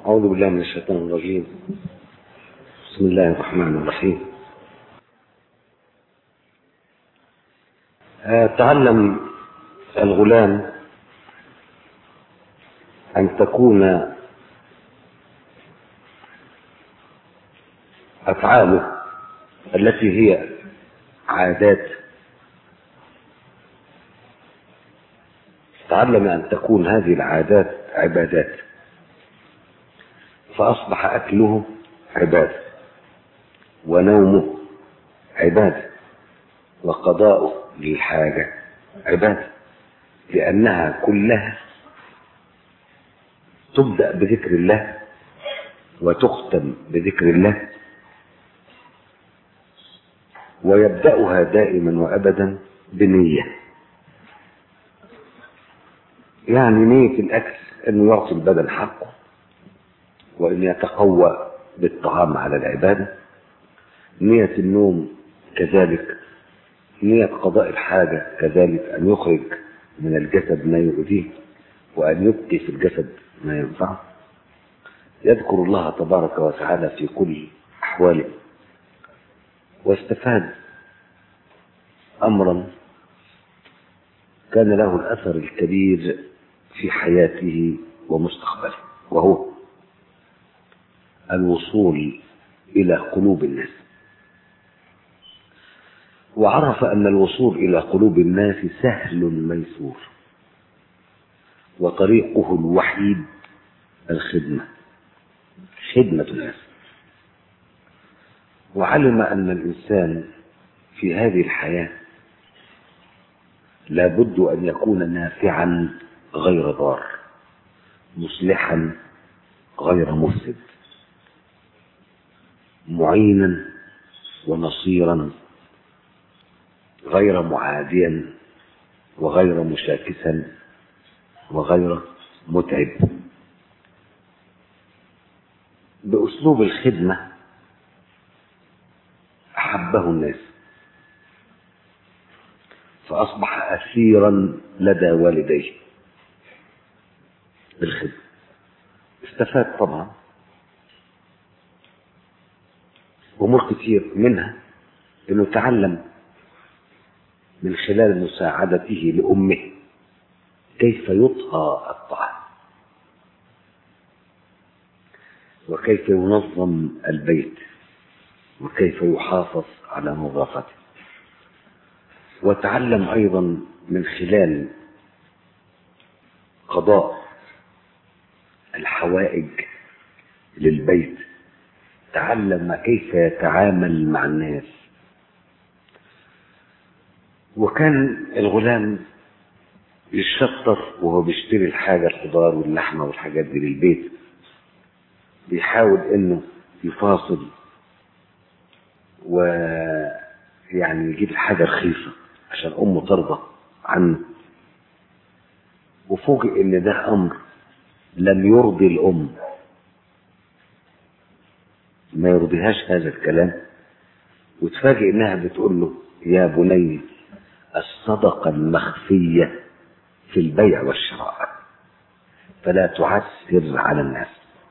أعوذ بالله من الشيطان الرجيم بسم الله الرحمن الرحيم آه، تعلم الغلام أن تكون أفعاله التي هي عادات تعلم أن تكون هذه العادات عبادات فأصبح أكله عبادة ونومه عبادة وقضاؤه للحاجة عبادة لأنها كلها تبدأ بذكر الله وتختم بذكر الله ويبدأها دائما وأبدا بنية يعني نية الأكل أنه يعطي البدن حقه وأن يتقوى بالطعام على العبادة نية النوم كذلك نية قضاء الحاجة كذلك أن يخرج من الجسد ما يؤذيه وأن يبقي في الجسد ما ينفعه يذكر الله تبارك وتعالى في كل أحواله واستفاد أمرا كان له الأثر الكبير في حياته ومستقبله وهو الوصول إلى قلوب الناس وعرف أن الوصول إلى قلوب الناس سهل ميسور وطريقه الوحيد الخدمة خدمة الناس وعلم أن الإنسان في هذه الحياة لابد أن يكون نافعا غير ضار مصلحا غير مفسد معينا ونصيرا غير معاديا وغير مشاكسا وغير متعب بأسلوب الخدمة أحبه الناس فأصبح أسيرا لدى والديه بالخدمة استفاد طبعا أمور كتير منها أنه تعلم من خلال مساعدته لأمه كيف يطهى الطعام وكيف ينظم البيت وكيف يحافظ على نظافته وتعلم أيضا من خلال قضاء الحوائج للبيت تعلم كيف يتعامل مع الناس وكان الغلام يشطر وهو بيشتري الحاجة الخضار واللحمة والحاجات دي للبيت بيحاول انه يفاصل ويعني يجيب الحاجة رخيصة عشان امه ترضى عنه وفوجئ ان ده امر لم يرضي الام ما يرضيهاش هذا الكلام وتفاجئ انها بتقول له يا بني الصدقة المخفية في البيع والشراء فلا تعسر على الناس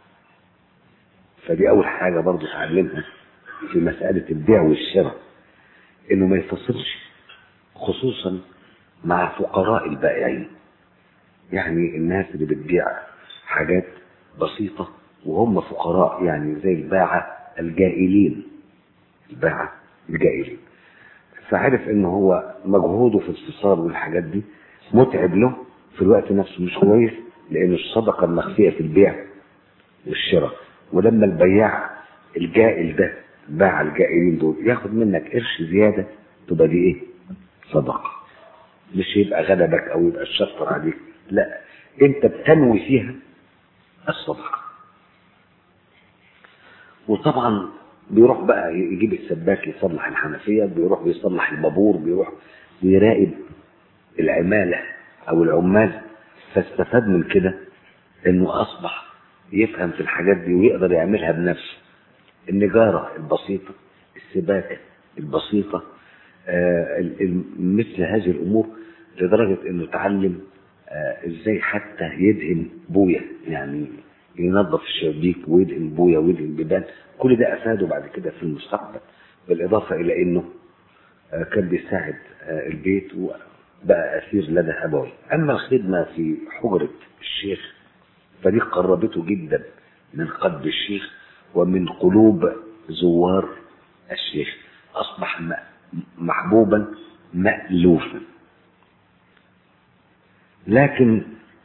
فدي أول حاجة برضه تعلمها في مسألة البيع والشراء إنه ما يفصلش خصوصا مع فقراء البائعين يعني الناس اللي بتبيع حاجات بسيطة وهم فقراء يعني زي الباعة الجائلين الباعة الجائلين فعرف ان هو مجهوده في الاتصال والحاجات دي متعب له في الوقت نفسه مش كويس لانه الصدقه المخفيه في البيع والشراء ولما البياع الجائل ده باع الجائلين دول ياخد منك قرش زياده تبقى دي ايه؟ صدقه مش يبقى غلبك او يبقى الشطر عليك لا انت بتنوي فيها الصدقه وطبعا بيروح بقى يجيب السباك يصلح الحنفية بيروح بيصلح البابور بيروح بيراقب العمالة أو العمال فاستفاد من كده إنه أصبح يفهم في الحاجات دي ويقدر يعملها بنفسه النجارة البسيطة السباكة البسيطة آه مثل هذه الأمور لدرجة إنه تعلم آه ازاي حتى يدهن بوية يعني ينظف الشبابيك ويدهن بويا ويدهن بيبان كل ده افاده بعد كده في المستقبل بالاضافه الى انه آه، كان بيساعد آه، البيت وبقى اسير لدى ابوي اما الخدمه في حجره الشيخ فدي قربته جدا من قلب الشيخ ومن قلوب زوار الشيخ اصبح م- محبوبا مألوفا لكن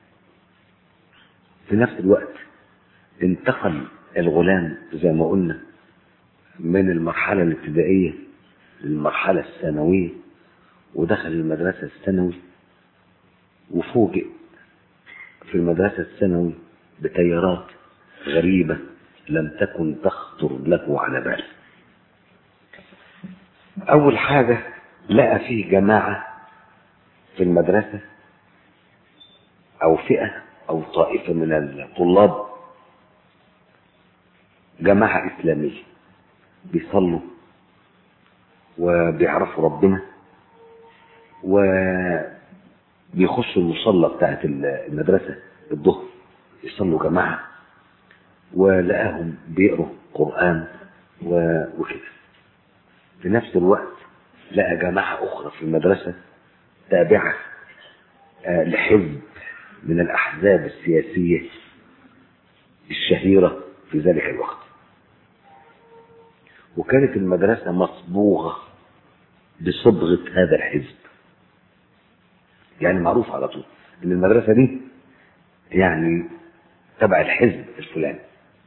في نفس الوقت انتقل الغلام زي ما قلنا من المرحلة الابتدائية للمرحلة الثانوية ودخل المدرسة الثانوي وفوجئ في المدرسة الثانوي بتيارات غريبة لم تكن تخطر له على بال أول حاجة لقى فيه جماعة في المدرسة أو فئة أو طائفة من الطلاب جماعة إسلامية بيصلوا وبيعرفوا ربنا وبيخشوا المصلى بتاعت المدرسة الظهر يصلوا جماعة ولقاهم بيقروا قرآن و- وكده في نفس الوقت لقى جماعة أخرى في المدرسة تابعة آه، لحزب من الأحزاب السياسية الشهيرة في ذلك الوقت وكانت المدرسة مصبوغة بصبغة هذا الحزب يعني معروف على طول ان المدرسة دي يعني تبع الحزب الفلاني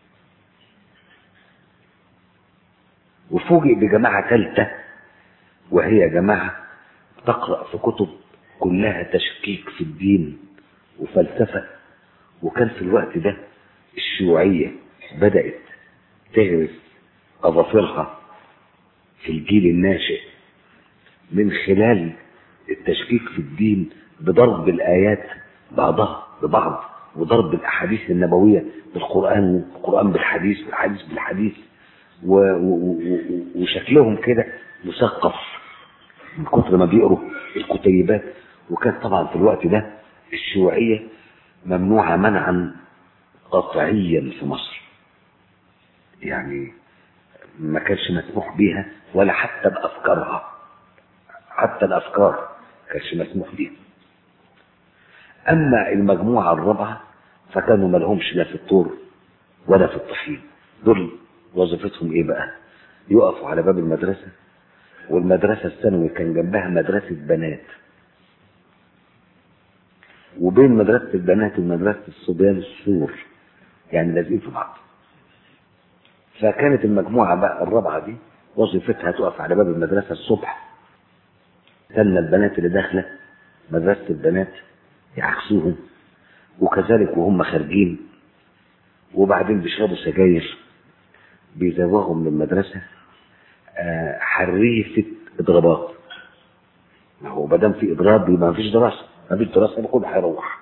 وفوجئ بجماعة ثالثة وهي جماعة تقرأ في كتب كلها تشكيك في الدين وفلسفة وكان في الوقت ده الشيوعية بدأت تغرس أظافرها في الجيل الناشئ من خلال التشكيك في الدين بضرب الآيات بعضها ببعض وضرب الأحاديث النبوية بالقرآن والقرآن بالحديث والحديث بالحديث و... و... و... وشكلهم كده مثقف من كتر ما بيقروا الكتيبات وكان طبعا في الوقت ده الشيوعية ممنوعة منعا قطعيا في مصر يعني ما كانش مسموح بيها ولا حتى بأفكارها حتى الأفكار ما كانش مسموح بيها أما المجموعة الرابعة فكانوا ملهمش لا في الطور ولا في الطحين دول وظيفتهم ايه بقى يقفوا على باب المدرسة والمدرسة الثانوي كان جنبها مدرسة بنات وبين مدرسة البنات ومدرسة الصبيان السور يعني لازقين في بعض فكانت المجموعة بقى الرابعة دي وظيفتها تقف على باب المدرسة الصبح تستنى البنات اللي داخلة مدرسة البنات يعكسوهم وكذلك وهم خارجين وبعدين بيشربوا سجاير بيزوغوا من المدرسة آه، حريفة إضرابات ما هو ما دام في إضراب يبقى ما فيش دراسة ما فيش دراسة يبقى كله هيروح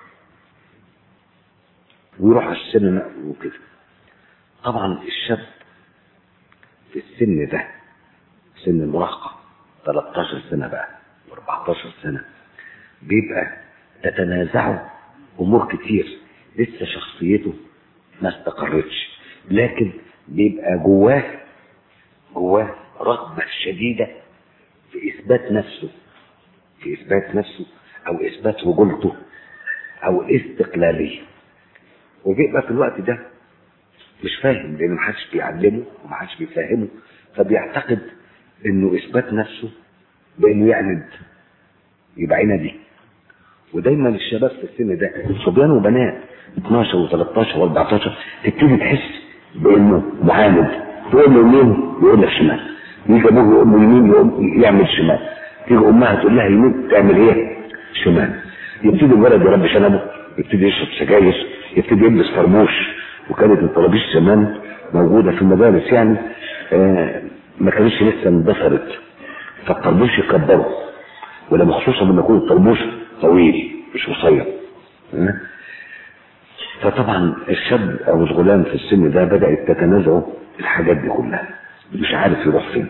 ويروح على السن وكده طبعا الشاب في السن ده سن المراهقة 13 سنة بقى و14 سنة بيبقى تتنازعوا أمور كتير لسه شخصيته ما استقرتش لكن بيبقى جواه جواه رغبة شديدة في إثبات نفسه في إثبات نفسه أو إثبات رجولته أو استقلالية وبيبقى في الوقت ده مش فاهم لأن محدش بيعلمه ومحدش بيفهمه فبيعتقد إنه إثبات نفسه بإنه يعند يبقى عنادي ودايما الشباب في السن ده صبيان وبنات 12 و13 و14 تبتدي تحس بانه معاند تقول له يمين يقول لك شمال يجي ابوه يقول له يمين يقول يعمل شمال تيجي امها تقول لها يمين تعمل ايه؟ شمال يبتدي الولد يربي شنبه يبتدي يشرب سجاير يبتدي يلبس فرموش وكانت الطرابيش زمان موجوده في المدارس يعني آه ما كانتش لسه اندثرت فالطربوش يكبره ولما خصوصا لما يكون الطربوش طويل مش قصير آه؟ فطبعا الشاب او الغلام في السن ده بدات تتنازعه الحاجات دي كلها مش عارف يروح فين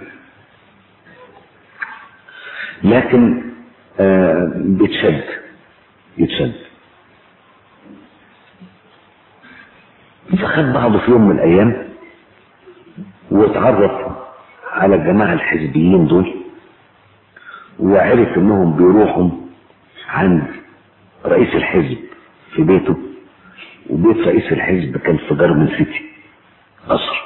لكن آه بيتشد يتشد فخد بعضه في يوم من الايام واتعرف على الجماعة الحزبيين دول وعرف انهم بيروحوا عند رئيس الحزب في بيته وبيت رئيس الحزب كان في جارمن سيتي قصر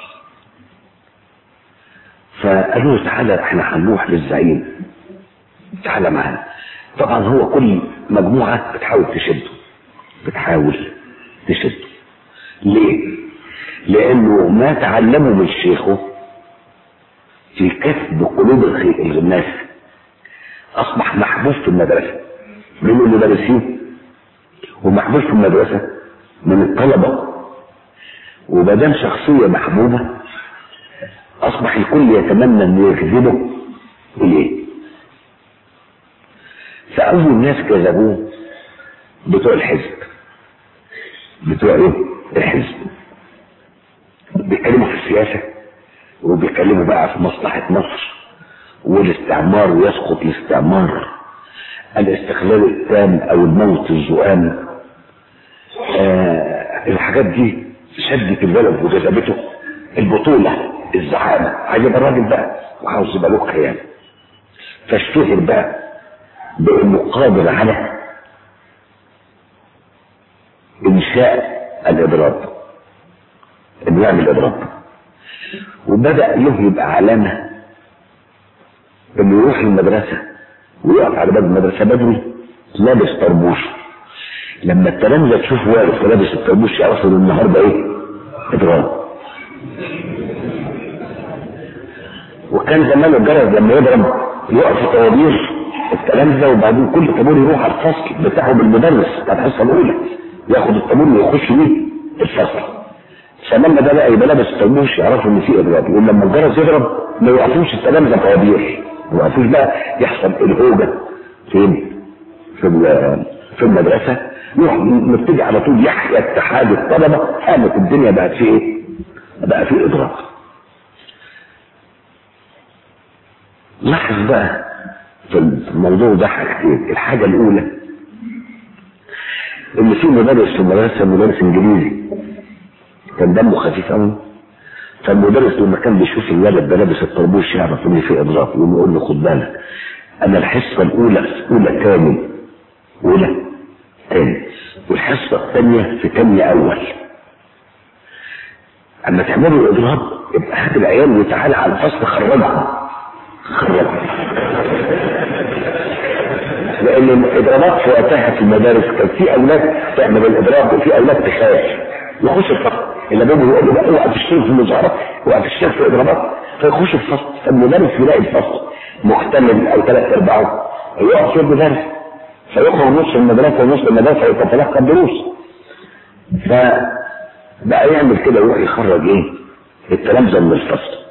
فقالوا له تعالى احنا هنروح للزعيم تعالى معانا طبعا هو كل مجموعة بتحاول تشده بتحاول تشده ليه؟ لأنه ما تعلمه من شيخه في كسب قلوب الناس أصبح محبوب في المدرسة من المدرسين ومحبوب في المدرسة من الطلبة ومادام شخصية محبوبة أصبح الكل يتمنى أن يجذبه إليه فأول ناس جذبوه بتوع الحزب بتوع إيه؟ الحزب بيتكلموا في السياسة وبيتكلموا بقى في مصلحة مصر والاستعمار ويسقط الاستعمار الاستقلال التام او الموت الزؤام آه الحاجات دي شدت البلد وجذبته البطولة الزعامة عايز يبقى الراجل بقى وعاوز يبقى له كيان فاشتهر بقى بانه قادر على انشاء الاضراب انه يعمل اضراب وبدا له يبقى علامه انه يروح المدرسه ويقف على باب المدرسه بدري لابس طربوش لما التلامذه تشوف واقف لابس الطربوش يعرفوا ان النهارده ايه؟ اضراب وكان زمان الجرس لما يضرب يقف في طوابير التلامذه وبعدين كل طابور يروح على الفصل بتاعه بالمدرس بتاع الحصه الاولى ياخد الطابور ويخش بيه الفصل فلما ده بقى يبقى لابس الطربوش يعرفوا ان في اضراب يقول لما الجرس يضرب ما يوقفوش التلامذه طوابير ما يوقفوش بقى يحصل الهوجه فين؟ في في المدرسه يروح نبتدي على طول يحيى اتحاد الطلبه قامت الدنيا بقت في ايه؟ بقى في اضراب لاحظ بقى في الموضوع ده حاجتين الحاجه الاولى ان في مدرس في المدرسه مدرس انجليزي كان دمه خفيف قوي فالمدرس لما كان بيشوف الولد ده لابس الطربوش يعرف ان في اضراب يقوم يقول له خد بالك انا الحصه الاولى اولى تاني اولى تاني والحصه الثانيه في تاني اول اما تعملوا الاضراب يبقى هات العيال وتعالى على الفصل خرجهم خرجهم لان الاضرابات في وقتها في المدارس كان في اولاد تعمل الاضراب وفي اولاد تخاف يخش الفصل اللي بابه يقول له بقى اوعى تشتغل في المظاهرات اوعى تشتغل في الاضرابات فيخش الفصل فالمدرس يلاقي الفصل مكتمل او ثلاث ارباعه يقف في المدرس فيخرج نص المدرسه ونص المدرسه يتتلقى الدروس فبقى يعمل كده ويروح يخرج ايه التلامذه من الفصل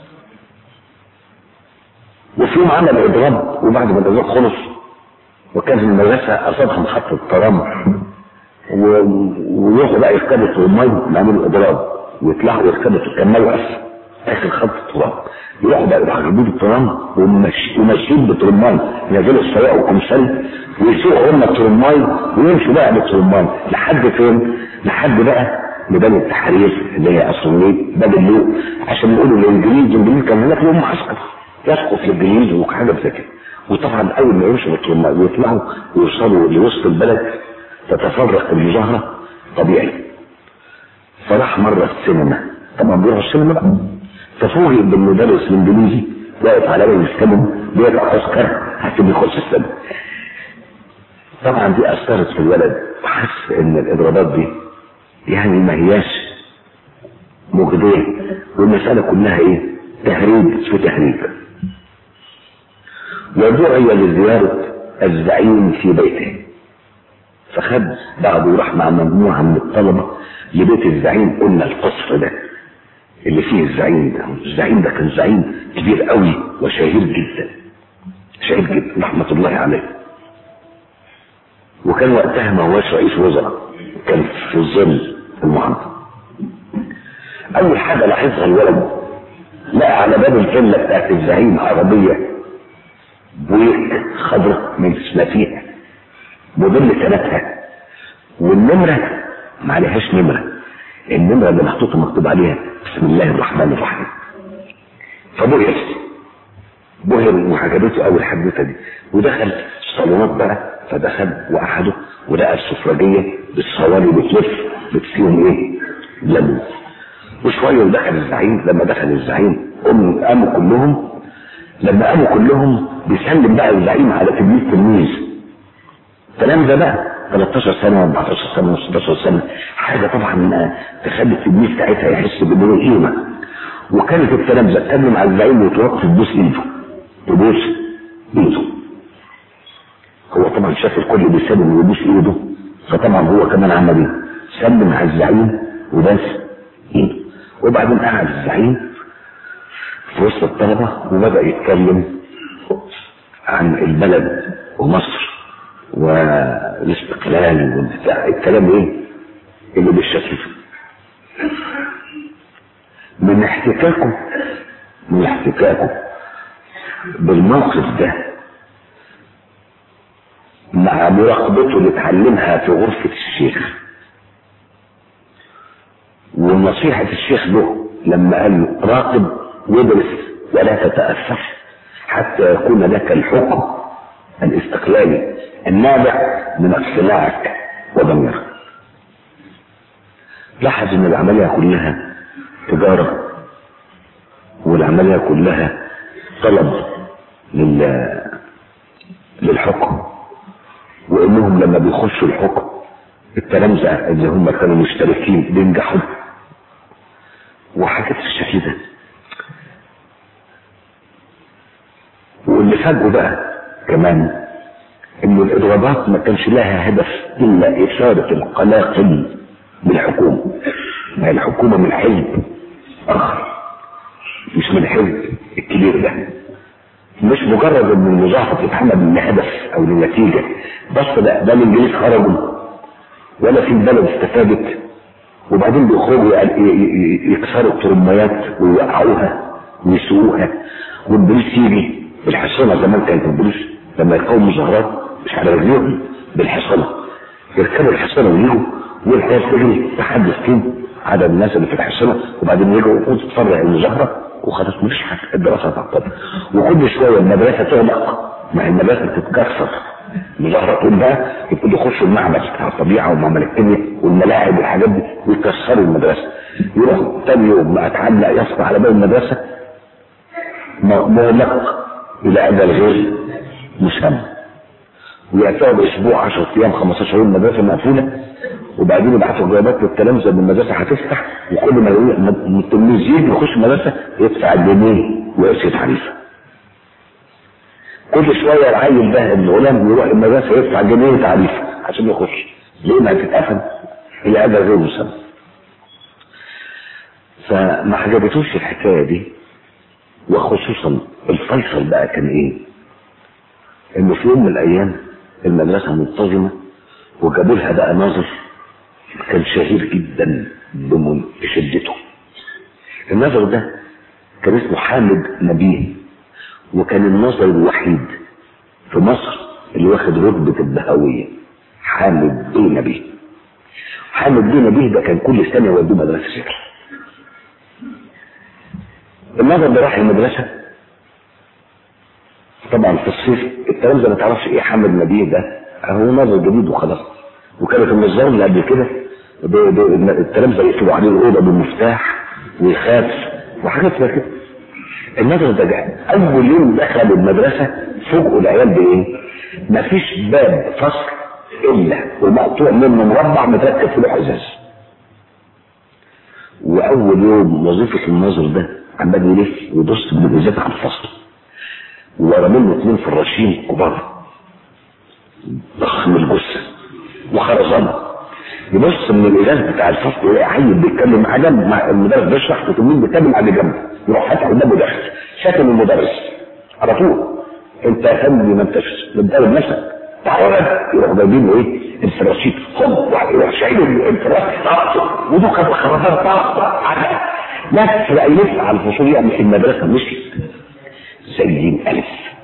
وفي يوم عمل اضراب وبعد ما الاضراب خلص وكان في المدرسه اصابهم خط الترام ويروحوا بقى يركبوا الترماي يعملوا اضراب ويطلعوا يركبوا كان موقف اخر خط الترام يروحوا بقى يحجبوا الترام وماشيين بالترماي ينزلوا السواق وكمسل ويسوقوا هم الترماي ويمشوا بقى بالترماي لحد فين؟ لحد بقى ميدان التحرير اللي هي اصلية باب اللوق عشان يقولوا للانجليز الانجليز كان هناك لهم معسكر يسقط للانجليز وحاجه زي كده وطبعا اول ما يمشوا بالترماي ويطلعوا ويوصلوا لوسط البلد تتفرق المظاهرة طبيعي فراح مرة السينما طبعا بيروح السينما بقى ففوجئ بالمدرس الانجليزي واقف على باب السينما بيقطع عسكر عشان يخش السينما طبعا دي اثرت في الولد وحس ان الاضرابات دي يعني ما هياش مجدية والمسألة كلها ايه تهريج في تهريج ودعي لزيارة الزعيم في بيته فخد بعضه وراح مع مجموعة من الطلبة لبيت الزعيم قلنا القصر ده اللي فيه الزعيم ده الزعيم ده كان زعيم كبير قوي وشهير جدا شهير جدا رحمة الله عليه وكان وقتها ما هوش رئيس وزراء كان في ظل المحافظة أول حاجة لاحظها الولد لقى على باب الفيلا بتاعت الزعيم عربية بويك خضراء من سلافيها موديل سنتها والنمرة ما عليهاش نمرة النمرة اللي محطوطة مكتوب عليها بسم الله الرحمن الرحيم فبهر بهر وعجبته قوي الحدوته دي ودخل الصالونات بقى فدخل وقعدوا ولقى السفرجيه بالصواني بتلف بتفيهم ايه؟ ليمون وشويه ودخل الزعيم لما دخل الزعيم قاموا قاموا كلهم لما قاموا كلهم بيسلم بقى الزعيم على تلميذ تلميذ الكلام ده بقى 13 سنه 14 سنه 16 سنه حاجه طبعا تخلي التلميذ ساعتها يحس بان له قيمه وكانت الكلام ده تقدم على الزعيم وتوقف تبوس ايده تبوس ايده هو طبعا شاف الكل بيسلم ويبوس ايده فطبعا هو كمان عمل ايه؟ سلم على الزعيم وبس ايده وبعدين قعد الزعيم في وسط الطلبه وبدا يتكلم عن البلد ومصر والاستقلال والبتاع الكلام ايه؟ اللي بالشكل من احتكاكه من احتكاكه بالموقف ده مع مراقبته اللي اتعلمها في غرفة الشيخ ونصيحة الشيخ له لما قال له راقب وادرس ولا تتأثر حتى يكون لك الحكم الاستقلالي النابع من اقتناعك وضميرك لاحظ ان العملية كلها تجارة والعملية كلها طلب لل للحكم وانهم لما بيخشوا الحكم التلامذة اللي هم كانوا مشتركين بينجحوا وحاجات بالشكل ده واللي فاجئه بقى كمان ان الاضرابات ما كانش لها هدف الا اثارة القلاقل بالحكومة ما الحكومة من حزب اخر مش من الحزب الكبير ده مش مجرد ان المظاهرة تتحمل لهدف او لنتيجة بس لا ده الانجليز خرجوا ولا في البلد استفادت وبعدين بيخرجوا يكسروا الترميات ويوقعوها ويسوقوها والبوليس يجي بالحصانة زمان كانت البوليس لما يقوموا مظاهرات مش على رجليهم بالحصانة يركبوا الحصانة ويجوا والحياة تجري تحدث فين عدد الناس اللي في الحصانة وبعدين يجوا وتتفرع المظاهرة وخلاص مفيش حاجة الدراسة تعطل وكل شوية المدرسة تغلق ما هي المدرسة تتكسر المظاهرة تقول بقى يبتدوا يخشوا المعمل بتاع الطبيعة ومعمل الكيمياء والملاعب والحاجات دي ويكسروا المدرسة يروح تاني يوم ما اتعلق يصفى على باب المدرسة مغلق إلى أجل غير مسمى ويعتبر اسبوع 10 ايام 15 يوم المدرسه مقفوله وبعدين يبعتوا جوابات للتلامذه ان المدرسه هتفتح وكل ما التلميذ يجي يخش المدرسه يدفع الجنيه ويقسط تعريفه. كل شويه العيل ده الغلام يروح المدرسه يدفع جنيه تعريفه عشان يخش. ليه ما تتقفل؟ الى اجل غير مسمى. فما عجبتوش الحكايه دي وخصوصا الفيصل بقى كان ايه؟ انه في يوم من الايام المدرسة منتظمة وجابوا لها بقى ناظر كان شهير جدا بشدته الناظر ده كان اسمه حامد نبيه وكان الناظر الوحيد في مصر اللي واخد رتبة البهوية حامد بيه نبيه حامد بيه نبيه ده كان كل سنة يودوه مدرسة شكل الناظر ده راح المدرسة طبعا في الصيف الكلام ده ما تعرفش ايه حامد نبيه ده هو نظر جديد وخلاص وكانت النظام اللي قبل كده الكلام ده يقفلوا عليه الاوضه بالمفتاح ويخاف وحاجات زي كده النظر ده جاء اول يوم دخل المدرسه فوجئوا العيال بايه؟ مفيش باب فصل الا ومقطوع منه مربع متركب في لوح ازاز واول يوم وظيفه الناظر ده عمال يلف ويبص بالازاز على الفصل ورا منه اثنين فراشين كبار ضخم الجثه وخرزانه يبص من الازاز بتاع الفصل يلاقي عيل بيتكلم مع جنب مع المدرس بيشرح وتلميذ بيتكلم على جنب يروح فاتح قدامه داخل شاتم المدرس على طول انت يا فندم ما انتش بتدرب نفسك تعالى يا يروح جايبين له ايه الفراشين خد واحد يروح شايل الفراش طاقته ودول كانوا خرزانه طاقه نفس بقى يلف على الفصول يعني في المدرسه مشيت زي الألف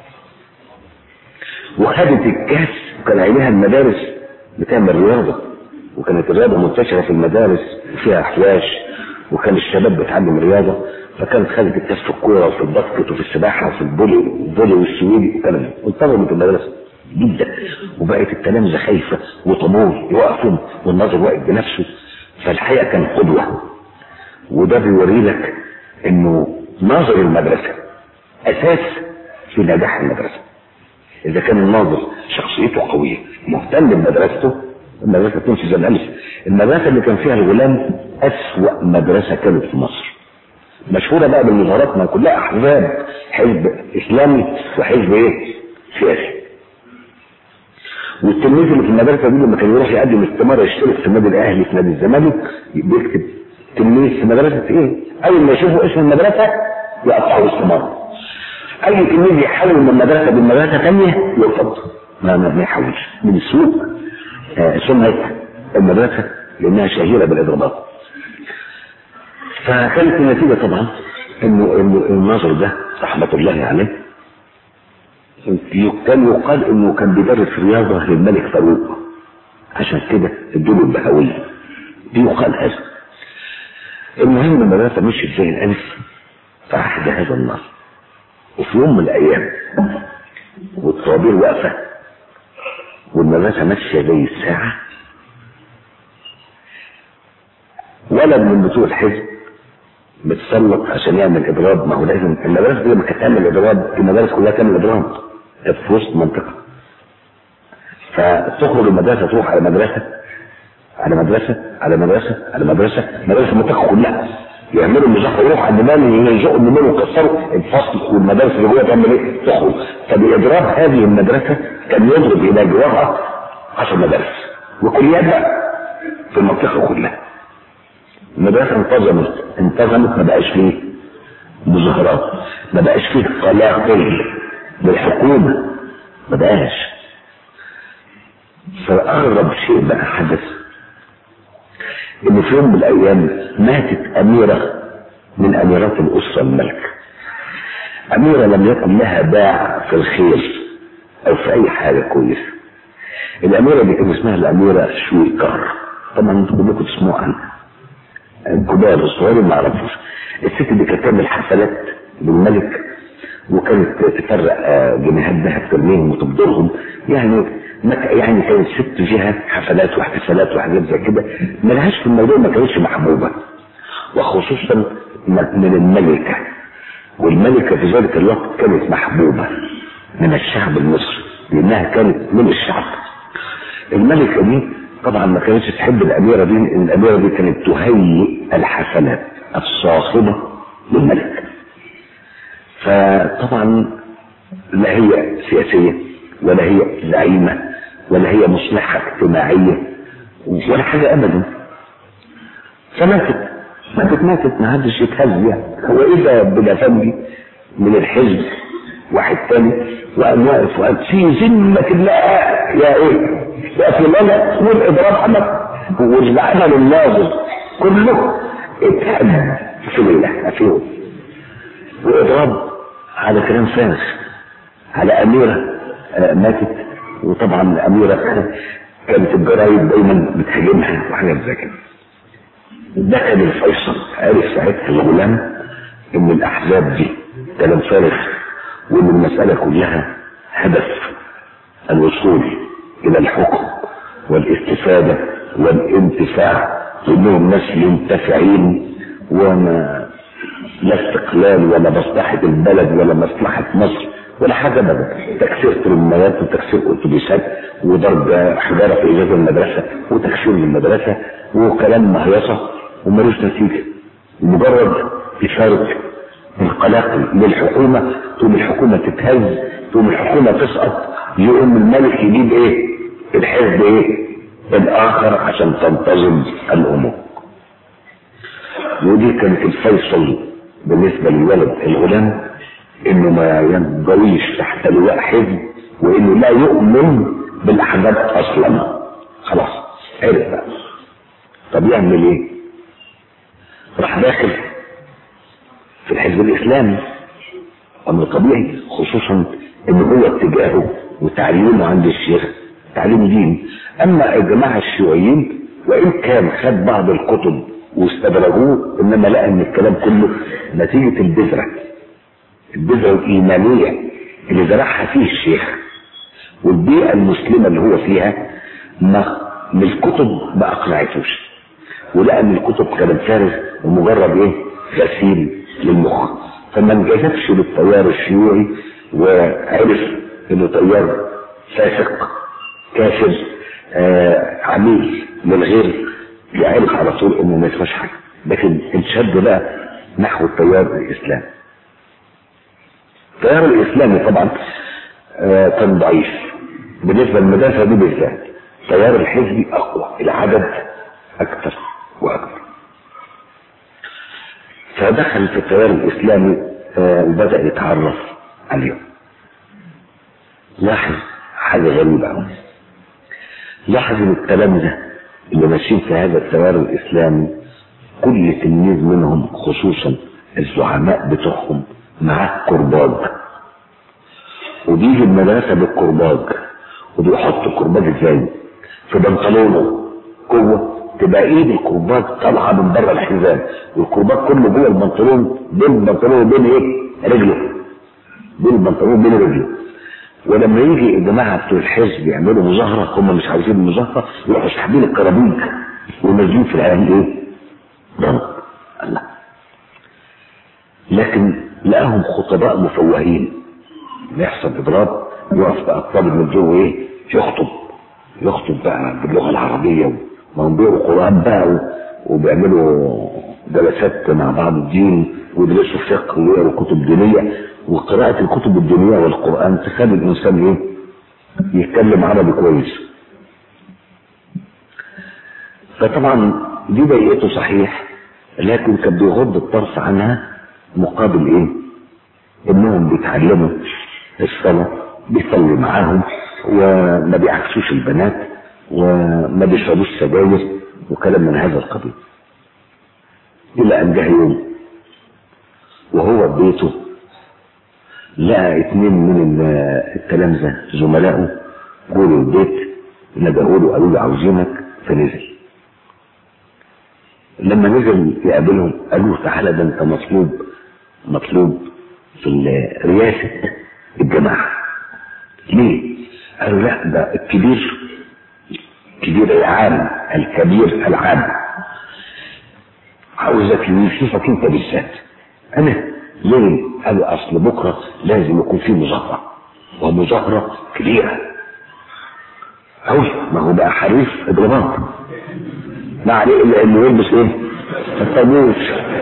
وخدت الكاس وكان عليها المدارس بتعمل رياضة وكانت الرياضة منتشرة في المدارس فيها حواش وكان الشباب بيتعلم رياضه فكانت خدت الكاس في الكوره وفي الباسكت وفي السباحه وفي البولي البولي والسويدي والكلام ده وانتظمت المدرسه جدا وبقت التلامذه خايفه وطموح يوقفوا والناظر واقف بنفسه فالحقيقه كان قدوه وده بيوري لك انه ناظر المدرسه اساس في نجاح المدرسه اذا كان الناظر شخصيته قويه مهتم بمدرسته المدرسه تمشي زي الالف المدرسه اللي كان فيها الغلام اسوا مدرسه كانت في مصر مشهوره بقى بالنظارات ما كلها احزاب حزب اسلامي وحزب ايه سياسي والتلميذ اللي في المدرسه دي لما كان يروح يقدم استماره يشترك في النادي الاهلي في نادي الزمالك بيكتب تلميذ في مدرسه ايه؟ اول ما يشوفوا اسم المدرسه يقطعوا استماره. اي تلميذ يحول من مدرسه لمدرسه ثانيه يرفض ما ما ما يحولش من سوء آه، سمعه المدرسه لانها شهيره بالاضرابات. فكانت النتيجه طبعا انه انه الناظر ده رحمه الله عليه كان يقال انه كان بيدرس رياضه للملك فاروق عشان كده ادوله البهويه يقال هذا المهم المدرسه مشيت زي الالف في عهد هذا النص وفي يوم من الايام والطوابير واقفه والمدرسه ماشيه زي الساعه ولد من بتوع الحزب متسلط عشان يعمل اضراب ما هو لازم المدرسه دي لما كانت تعمل اضراب المدارس كلها تعمل اضراب كانت في وسط منطقه فتخرج المدرسه تروح على مدرسه على مدرسه على مدرسه على مدرسه مدارس المنطقه كلها يعملوا مظاهره يروحوا على النمال يلزقوا النمال ويكسروا الفصل والمدارس اللي جوه تعمل ايه؟ تخرج فباضراب هذه المدرسه كان يضرب الى جوارها 10 مدارس وكليات بقى في المنطقه كلها المدرسه انتظمت انتظمت ما بقاش فيه مظاهرات ما بقاش فيه قلاقل للحكومه ما بقاش فاغرب شيء بقى حدث ان في يوم من الايام ماتت اميره من اميرات الاسره الملكه اميره لم يكن لها باع في الخير او في اي حاجه كويسه الاميره دي كان اسمها الاميره شويكار طبعا انتم كلكم تسمعوا عنها الكبار الصغيرين ما يعرفوش الست دي كانت تعمل حفلات للملك وكانت تفرق آه، جنيهات ذهب ترميهم وتبدلهم يعني ما ك- يعني كانت ست جهه حفلات واحتفالات وحاجات زي كده ملهاش في الموضوع ما كانتش محبوبه وخصوصا م- من الملكه والملكه في ذلك الوقت كانت محبوبه من الشعب المصري لانها كانت من الشعب الملكه دي طبعا ما كانتش تحب الاميره دي لان الاميره دي كانت تهيئ الحفلات الصاخبه للملك فطبعا لا هي سياسيه ولا هي زعيمه ولا هي مصلحه اجتماعيه ولا حاجه ابدا فماتت ماتت ماتت ما حدش يتهز يعني هو اذا بالافندي من الحزب واحد تاني وقام واقف وقال في ذمة الله يا ايه يا فلانة والاضراب عمل والعمل الناظر كله اتهد في الله فيه واضراب على كلام فارغ على اميرة آه، ماتت وطبعا الاميرة كانت الجرايد دايما بتهاجمها وحاجات زي كده ده كان الفيصل عرف ساعتها الغلام ان الاحزاب دي كلام فارغ وان المسألة كلها هدف الوصول الى الحكم والاستفادة والانتفاع وانهم ناس منتفعين وما لا استقلال ولا مصلحة البلد ولا مصلحة مصر ولا حاجة ابدا تكسير ترميات وتكسير اتوبيسات وضرب حجارة في ازاز المدرسة وتكسير للمدرسة وكلام مهيصة وملوش نتيجة مجرد إشارة القلاقل للحكومة تقوم الحكومة تتهز تقوم الحكومة تسقط يقوم الملك يجيب ايه الحزب ايه الاخر عشان تنتظم الامور ودي كانت الفيصل بالنسبة للولد الغلام انه ما ينضويش تحت لواء حزب وانه لا يؤمن بالاحزاب اصلا خلاص عرف بقى طب يعمل ايه راح داخل في الحزب الاسلامي امر طبيعي خصوصا ان هو اتجاهه وتعليمه عند الشيخ تعليم دين اما الجماعه الشيوعيين وان كان خد بعض الكتب واستدرجوه انما لقى ان الكلام كله نتيجه البذره البذره الايمانيه اللي زرعها فيه الشيخ والبيئه المسلمه اللي هو فيها ما من الكتب ما اقنعتوش ولقى ان الكتب كانت فارغ ومجرد ايه غسيل للمخ فما انجذبش للتيار الشيوعي وعرف انه تيار فاسق كافر آه عميل من غير يعرف على طول انه ما يسواش حاجه لكن انشد بقى نحو التيار الاسلامي التيار الاسلامي طبعا آه كان ضعيف بالنسبه للمدرسه دي بالذات التيار الحزبي اقوى العدد اكثر واكبر فدخل في التيار الاسلامي آه وبدا يتعرف عليهم لاحظ حاجه غريبه قوي لاحظ ان التلامذه اللي ماشيين في هذا التيار الاسلامي كل تلميذ منهم خصوصا الزعماء بتوعهم معاه كرباج وبيجي المدرسه بالكرباج وبيحط الكرباج ازاي في بنطلونه جوه تبقى ايد الكرباج طالعه من بره الحزام والكرباج كله جوه البنطلون بين البنطلون وبين ايه رجله بين البنطلون وبين رجله ولما يجي الجماعه بتوع الحزب يعملوا مظاهره هم مش عاوزين المظاهره يروحوا ساحبين الكرابيج ونازلين في العين ايه؟ ضرب الله لكن لقاهم خطباء مفوهين يحصل اضراب يقف بقى الطالب من جوه ايه؟ يخطب يخطب بقى باللغه العربيه وهم بيقروا قران بقى وبيعملوا جلسات مع بعض الدين ويدرسوا فقه ويقروا كتب دينيه وقراءة الكتب الدينية والقرآن تخلي الإنسان إيه؟ يتكلم عربي كويس. فطبعا دي بيئته صحيح لكن كان بيغض الطرف عنها مقابل إيه؟ إنهم بيتعلموا الصلاة بيصلي معاهم وما بيعكسوش البنات وما بيشربوش سجاير وكلام من هذا القبيل. إلى أن جه يوم وهو في بيته لقى اتنين من التلامذة زملائه جولوا البيت ندهوا له قالوا له عاوزينك فنزل لما نزل يقابلهم قالوا له تعالى ده انت مطلوب مطلوب في رئاسة الجماعة ليه؟ قالوا لا ده الكبير كبير العام الكبير العام عاوزك يشوفك انت بالذات انا ليه؟ قالوا اصل بكره لازم يكون في مظاهره ومظاهره كبيره أوي ما هو بقى حريف اضرابات ما عليه الا انه يلبس ايه؟ الطابوس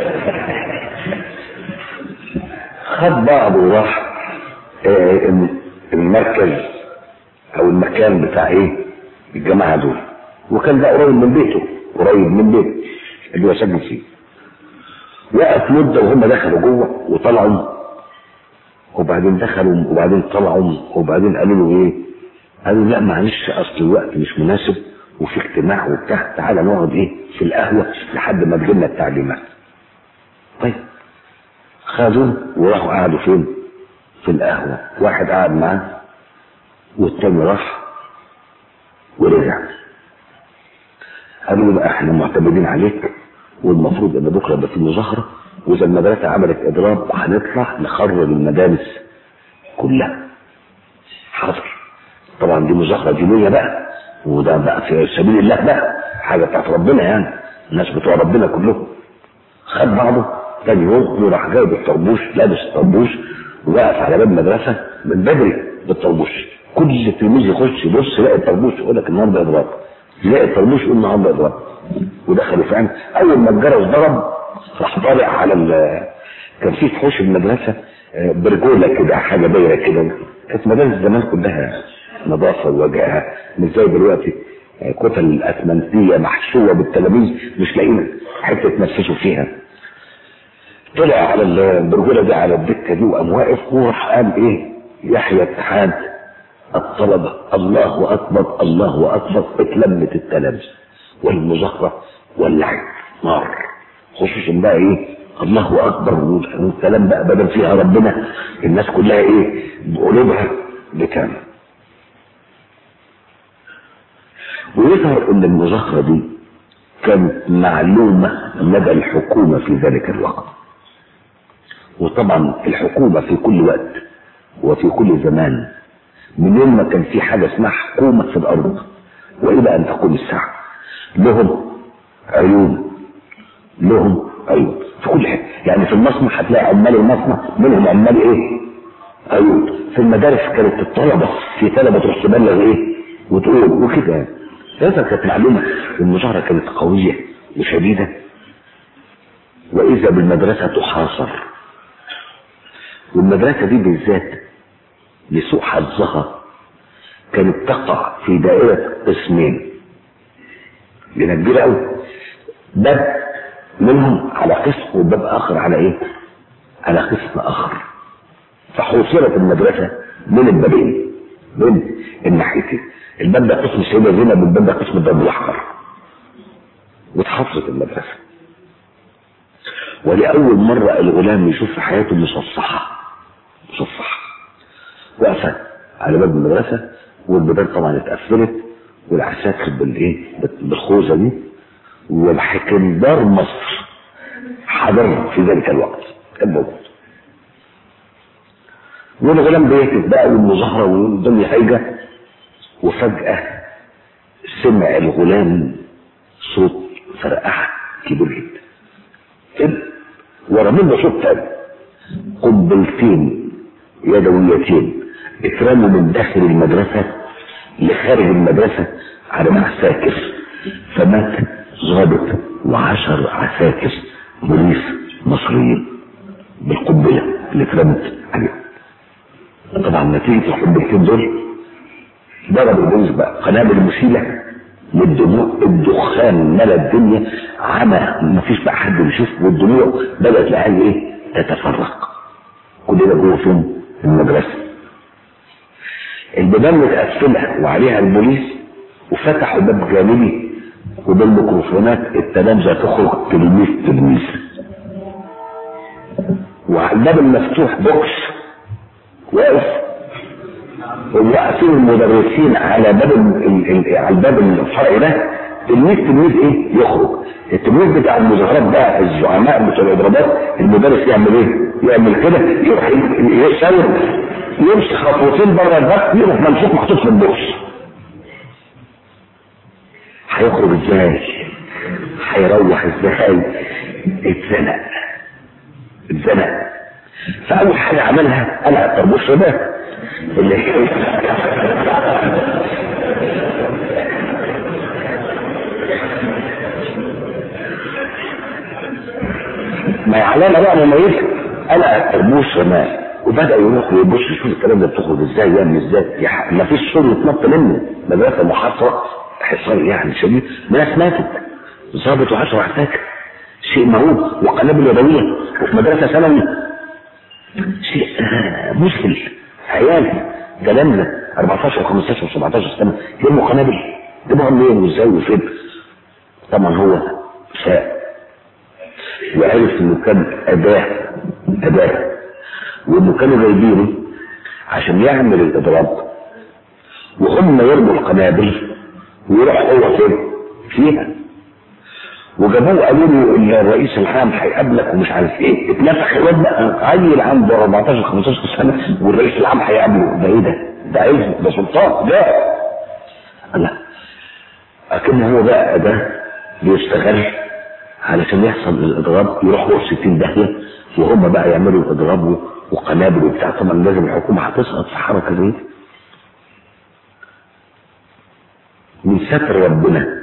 خد بعضه وراح آه المركز او المكان بتاع ايه؟ الجماعه دول وكان ده قريب من بيته قريب من بيته اللي هو ساكن فيه وقف مده وهم دخلوا جوه وطلعوا وبعدين دخلوا وبعدين طلعوا وبعدين قالوا له ايه؟ قالوا لا معلش اصل الوقت مش مناسب وفي اجتماع وبتاع تعالى نقعد ايه في القهوه لحد ما تجيلنا التعليمات. طيب خدوه وراحوا قعدوا فين؟ في القهوه، واحد قعد معاه والتاني راح ورجع. قالوا له بقى احنا معتمدين عليك والمفروض ان بكره يبقى في مظاهره واذا المدرسه عملت اضراب هنطلع نخرج المدارس كلها حاضر طبعا دي مظاهره دينيه بقى وده بقى في سبيل الله بقى حاجه بتاعت ربنا يعني الناس بتوع ربنا كلهم خد بعضه تاني يوم وراح جايب الطربوش لابس الطربوش وواقف على باب المدرسه من بدري بالطربوش كل تلميذ يخش يبص يلاقي الطربوش يقول لك النهارده اضراب يلاقي الطربوش يقول النهارده اضراب ودخلوا فعلا اول ما الجرس ضرب راح طالع على ال كان في فحوش المدرسه برجوله كده حاجه دايره كده كانت مدارس زمان كلها نظافه ووجاهه مش زي دلوقتي كتل الاسمنتيه محشوه بالتلاميذ مش لاقيين حته يتنفسوا فيها طلع على البرجوله دي على الدكه دي وقام واقف وراح قال ايه يحيى اتحاد الطلبه الله اكبر الله اكبر اتلمت التلاميذ والمظاهره ولعت نار خصوصا بقى ايه الله اكبر والكلام بقى بدل فيها ربنا الناس كلها ايه بقلوبها بكامل ويظهر ان المظاهره دي كانت معلومه لدى الحكومة في ذلك الوقت وطبعا الحكومة في كل وقت وفي كل زمان من يوم ما كان في حاجة اسمها حكومة في الأرض وإلى أن تقوم الساعة لهم عيون لهم عيون في كل حته يعني في المصنع هتلاقي عمال المصنع منهم عمال ايه عيون في المدارس كانت الطلبه في طلبه تروح تبلغ ايه وتقول وكده يعني هذا كانت معلومه المظاهره كانت قويه وشديده واذا بالمدرسه تحاصر والمدرسه دي بالذات لسوء حظها كانت تقع في دائره قسمين لانها كبيره قوي باب منهم على قسم وباب اخر على ايه على قسم اخر فحوصرت المدرسة من البابين من الناحيتين الباب ده قسم السيدة زينب والباب ده قسم الباب الاحمر واتحفظت المدرسة ولأول مرة الغلام يشوف في حياته مصفحة مصفحة واقفة على باب المدرسة والبيبان طبعا اتقفلت والعساكر بالايه بالخوذة دي والحكمدار مصر حضر في ذلك الوقت كان موجود والغلام بيكتب بقى والمظاهرة والدنيا هايجة وفجأة سمع الغلام صوت فرقعة كبير جدا ورا منه صوت تاني قنبلتين يدويتين اترموا من داخل المدرسة لخارج المدرسة على العساكر فمات ضابط وعشر عساكر بوليس مصريين بالقنبلة اللي اترمت عليهم طبعا نتيجة القنبلتين دول ضرب البوليس بقى قنابل مسيلة والدموع الدخان ملا الدنيا عمى مفيش بقى حد بيشوف والدموع بدأت العيال ايه تتفرق كلنا جوه فين المدرسة البيبان متقفلة وعليها البوليس وفتحوا باب جانبي وبالميكروفونات التلامذة تخرج تلميذ تلميذ وعلى الباب المفتوح بوكس واقف وواقفين المدرسين على باب ال- ال- على الباب الفرعي ده تلميذ تلميذ ايه يخرج التلميذ بتاع المظاهرات بقى الزعماء بتوع الاضرابات المدرس يعمل ايه يعمل كده يروح يساوي يمشي خطوتين بره الباب يروح ممسوك محطوط في البوكس هيخرج ازاي هيروح ازاي اتزنق اتزنق فاول حاجه عملها قلع الطربوش ده اللي هي ما يعلمنا بقى لما يسكت قلع الطربوش رماه وبدا يروح ويبص يشوف الكلام ده بتخرج ازاي يعمل ازاي ما فيش صوره يتنط منه مدرسه محاصره حصار يعني شديد ناس ماتت ضابط وعشرة عساكر شيء مهول وقنابل يدويه وفي مدرسه ثانوي شيء آه، مشكل عيال كلامنا 14 و15 و17 سنه يرموا قنابل جابوها منين وازاي وفين طبعا هو ساء وعرف انه كان اداه اداه وانه كانوا جايبينه عشان يعمل الاضراب وهم يرموا القنابل ويروح هو فين فيها وجابوه قالوا له ان الرئيس العام هيقابلك ومش عارف ايه اتنفخ الواد بقى عيل عنده 14 15 سنه والرئيس العام هيقابله ده ايه ده؟ ده عز ده سلطان ده لا اكن هو بقى ده بيشتغل علشان يحصل الاضراب يروح هو 60 داهيه وهم بقى يعملوا الاضراب وقنابل وبتاع طبعا لازم الحكومه هتسقط في حركه زي دي من ستر ربنا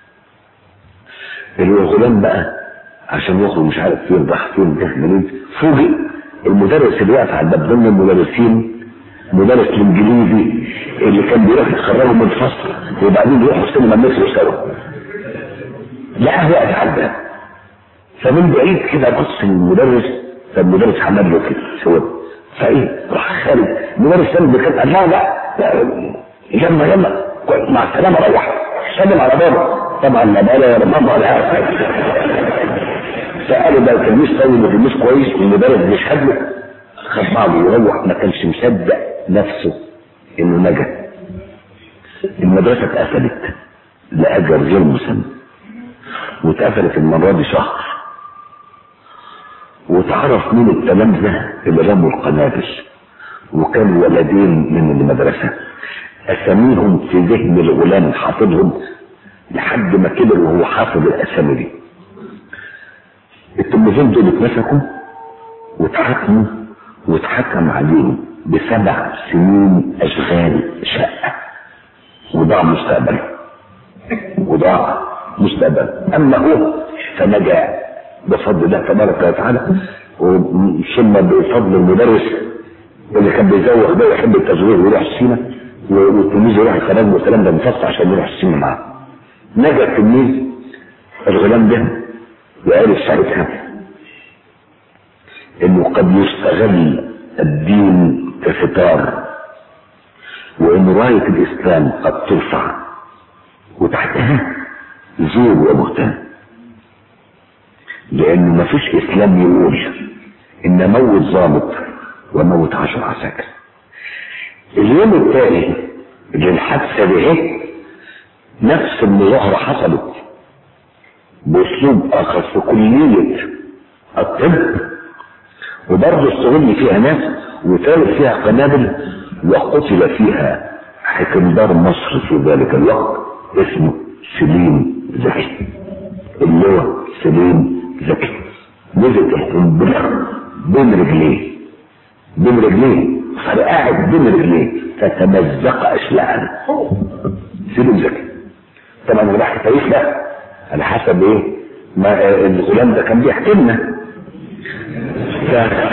الغلام بقى عشان يخرج مش عارف فين راح فين جه منين فوجئ المدرس اللي واقف على الباب ضمن المدرسين مدرس الانجليزي اللي كان بيروح يخرجه من الفصل وبعدين يروح السينما مصر سوا لقاه واقف على الباب فمن بعيد كده بص المدرس فالمدرس عمل له كده سوى فايه راح خارج المدرس سلم كان قال لا لا لا، يلا يلا مع السلامه روح سلم على بابا طبعا لا بالا ولا ماما ولا عارف فقالوا ده التلميذ طيب والتلميذ كويس والمدرس بيشهد له خد بعضه ويروح ما كانش مصدق نفسه انه نجا المدرسه اتقفلت لاجل غير مسمى واتقفلت المرة دي شهر وتعرف مين التلامذة اللي رموا القنابل وكانوا ولدين من المدرسة أساميهم في ذهن الغلام حافظهم لحد ما كبر وهو حافظ الأسامي دي التلميذين دول اتمسكوا واتحكموا واتحكم عليهم بسبع سنين أشغال شقة وضاع مستقبله وضاع مستقبله أما هو فنجا بفضل الله تبارك وتعالى ثم بفضل المدرس اللي كان بيزوق ده ويحب التزوير ويروح السينما والتلميذ يروح الخلاج والكلام ده مفصل عشان يروح السينما معاه نجا التلميذ الغلام ده وعرف ساعتها انه قد يستغل الدين كستار وان راية الاسلام قد ترفع وتحتها زور وبهتان لانه ما فيش اسلام يقول ان موت ضابط وموت عشر عساكر اليوم التالي للحادثه دي نفس المظاهره حصلت باسلوب اخر في كليه الطب وبرضه استغل فيها ناس وثالث فيها قنابل وقتل فيها حكمدار مصر في ذلك الوقت اسمه سليم زكي اللي هو سليم زكي نزلت القنبله بين رجليه بين رجليه صار قاعد بين رجليه فتمزق اشلاء سليم زكي طبعا راح التاريخ ده على حسب ايه ما الغلام ده كان بيحكي لنا ف...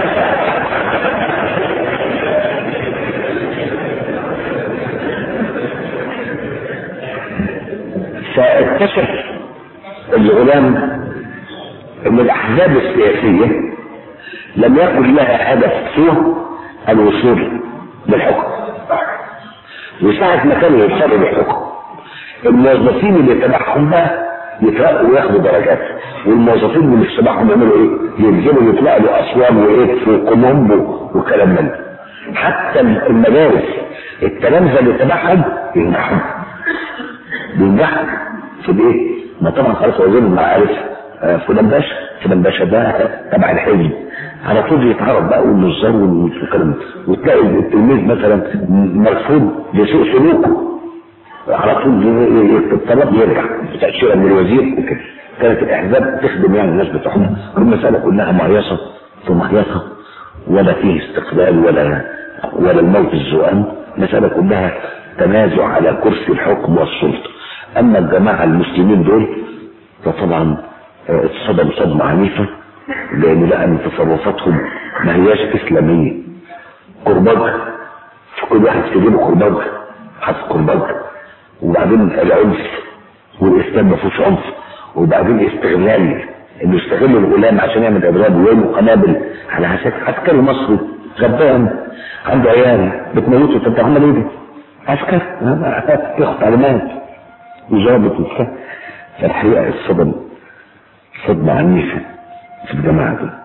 فاكتشف الغلام ان الاحزاب السياسيه لم يكن لها هدف سوى الوصول للحكم وساعة ما كانوا يوصلوا للحكم الموظفين اللي تبعهم بقى يترقوا وياخدوا درجات والموظفين اللي مش تبعهم يعملوا ايه؟ ينزلوا يطلعوا له اسوان وايه في كولومبو وكلام من ده حتى المدارس التلامذه اللي تبعهم ينجحوا بينجحوا في الايه؟ ما طبعا خلاص وزير المعارف آه فلان باشا فلان باشا ده تبع الحزب على طول يتعرض بقى والنظار والكلام وتلاقي التلميذ مثلا مرفوض لسوء سلوكه على طول الطلب يرجع تأشيرة من الوزير وكده كانت الأحزاب تخدم يعني الناس بتوعهم المسألة كلها مهيصة في مهيصة ولا فيه استقلال ولا ولا الموت الزؤام مسألة كلها تنازع على كرسي الحكم والسلطة أما الجماعة المسلمين دول فطبعا اتصدم صدمة عنيفة لأن لقى أن تصرفاتهم ما هياش إسلامية كرباج في كل واحد في جيبه كرباج حط كرباج وبعدين العنف والاسلام ما فيهوش عنف وبعدين استغلال انه يستغل الغلام عشان يعمل اضراب ويرمي قنابل على عسكري مصري غبان عنده عيال بتموته طب عمل ايه ده؟ عسكري ياخد تعليمات وظابط وبتاع فالحقيقه الصدم صدمه عنيفه في الجماعه دول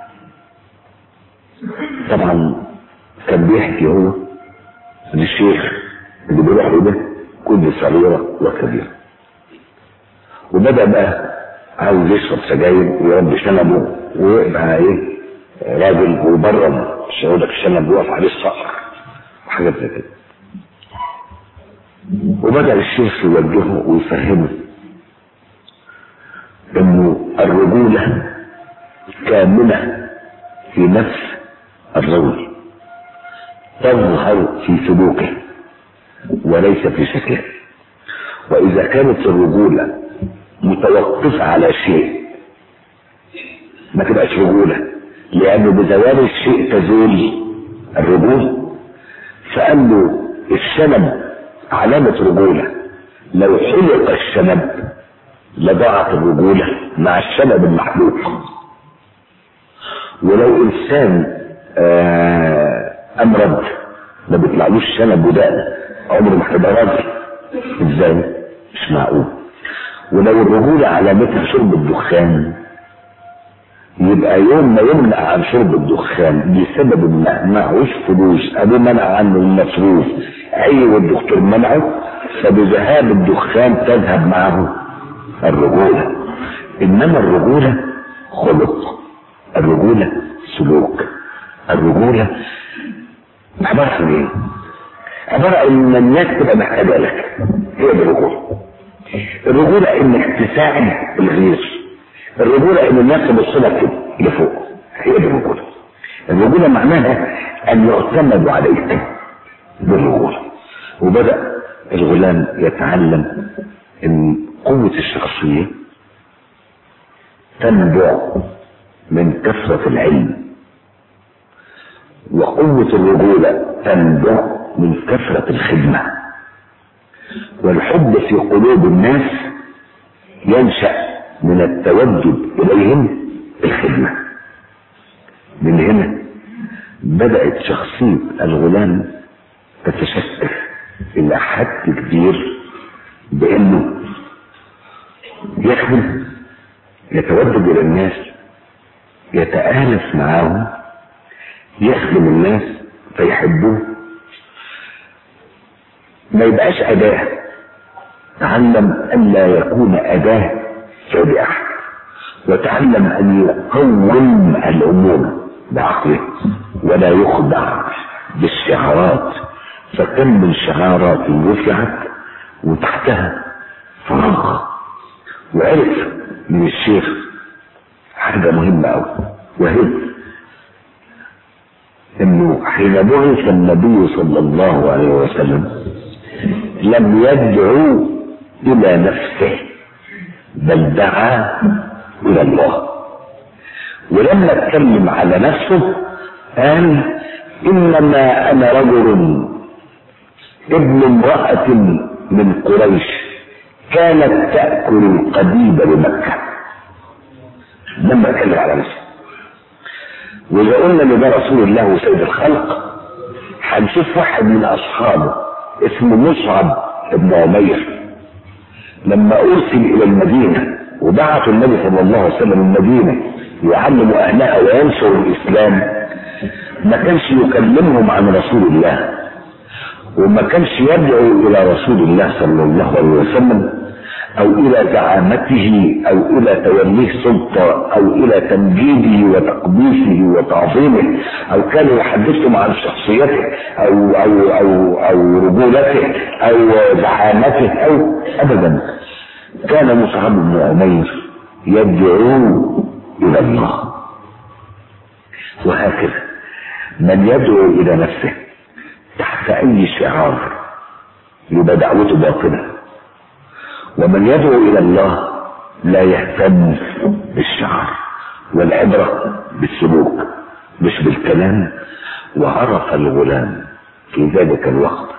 طبعا كان بيحكي هو للشيخ اللي بيروح له ده كل صغيرة وكبيرة وبدأ بقى عاوز يشرب سجاير ويربي شنبه ويبقى ايه راجل وبرم يقول لك الشنب بيقف عليه الصقر وحاجات زي كده وبدأ الشيخ يوجهه ويفهمه انه الرجولة كامنة في نفس الرجل تظهر في سلوكه وليس في شكله وإذا كانت الرجولة متوقفة على شيء ما تبقاش رجولة لأنه بزوال الشيء تزول الرجولة فقال له الشنب علامة رجولة لو حلق الشنب لضاعت الرجولة مع الشنب المحلوق ولو إنسان آه أمرض ما بيطلعلوش شنب ودقن عمره ما هيبقى راجل ازاي مش معقول ولو الرجولة علامتها شرب الدخان يبقى يوم ما يمنع عن شرب الدخان بسبب ما معهوش فلوس ابوه منع عنه المصروف اي والدكتور منعه فبذهاب الدخان تذهب معه الرجولة انما الرجولة خلق الرجولة سلوك الرجولة عبارة عن ايه؟ عبارة عن ان الناس تبقى محتاجة لك هي دي الرجولة الرجولة انك تساعد الغير الرجولة ان الناس تبص لك كده لفوق هي دي الرجولة الرجولة معناها ان يعتمد عليك بالرجولة وبدأ الغلام يتعلم ان قوة الشخصية تنبع من كثرة العلم وقوة الرجولة تنبع من كثرة الخدمة والحب في قلوب الناس ينشأ من التودد إليهم الخدمة من هنا بدأت شخصية الغلام تتشكل إلى حد كبير بأنه يخدم يتودد إلى الناس يتآلف معاهم يخدم الناس فيحبوه ما يبقاش أداة تعلم أن لا يكون أداة تابعة وتعلم أن يقوم الأمور بعقله ولا يخدع بالشعارات فكم من شعارات رفعت وتحتها فراغ وعرف من الشيخ حاجة مهمة أوي وهي انه حين بعث النبي صلى الله عليه وسلم لم يدعو الى نفسه بل دعا الى الله ولما اتكلم على نفسه قال انما انا رجل ابن امرأة من قريش كانت تأكل القديد بمكة لما اتكلم على نفسه واذا قلنا ان ده رسول الله وسيد الخلق هنشوف واحد من اصحابه اسمه مصعب بن عمير لما ارسل الى المدينه وبعث النبي صلى الله عليه وسلم المدينه يعلم اهلها وينشر الاسلام ما كانش يكلمهم عن رسول الله وما كانش يدعو الى رسول الله صلى الله عليه وسلم او الى زعامته او الى توليه سلطة او الى تمجيده وتقديسه وتعظيمه او كانوا يحدثهم عن شخصيته او او او او رجولته او زعامته او ابدا كان مصعب بن عمير يدعو الى الله وهكذا من يدعو الى نفسه تحت اي شعار يبقى دعوته باطله ومن يدعو الى الله لا يهتم بالشعر والعبرة بالسلوك مش بالكلام وعرف الغلام في ذلك الوقت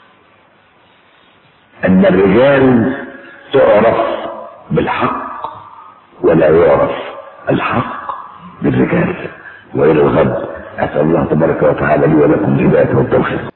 ان الرجال تعرف بالحق ولا يعرف الحق بالرجال والى الغد اسال الله تبارك وتعالى لي ولكم الهدايه والتوفيق